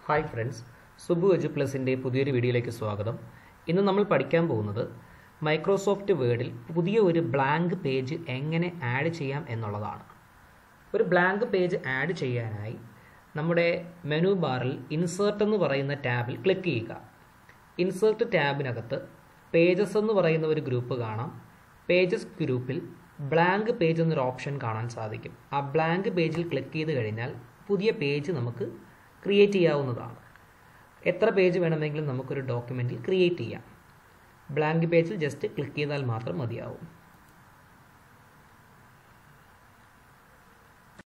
hi friends Subu edu പ്ലസിൻ്റെ പുതിയൊരു വീഡിയോയിലേക്ക് സ്വാഗതം ഇന്ന് നമ്മൾ പഠിക്കാൻ പോകുന്നത് മൈക്രോസോഫ്റ്റ് വേർഡിൽ പുതിയ ഒരു ബ്ലാങ്ക് പേജ് എങ്ങനെ ആഡ് ചെയ്യാം എന്നുള്ളതാണ് ഒരു ബ്ലാങ്ക് പേജ് ആഡ് ചെയ്യാനായി നമ്മുടെ മെനു ബാറിൽ ഇൻസേർട്ട് എന്ന് പറയുന്ന ടാബിൽ ക്ലിക്ക് ചെയ്യുക ഇൻസേർട്ട് ടാബിനകത്ത് പേജസ് എന്ന് പറയുന്ന ഒരു ഗ്രൂപ്പ് കാണാം പേജസ് ഗ്രൂപ്പിൽ ബ്ലാങ്ക് പേജ് എന്നൊരു ഓപ്ഷൻ കാണാൻ സാധിക്കും ആ ബ്ലാങ്ക് പേജിൽ ക്ലിക്ക് ചെയ്ത് കഴിഞ്ഞാൽ പുതിയ പേജ് നമുക്ക് ക്രിയേറ്റ് ചെയ്യാവുന്നതാണ് എത്ര പേജ് വേണമെങ്കിലും നമുക്കൊരു ഡോക്യുമെൻറ്റിൽ ക്രിയേറ്റ് ചെയ്യാം ബ്ലാങ്ക് പേജിൽ ജസ്റ്റ് ക്ലിക്ക് ചെയ്താൽ മാത്രം മതിയാവും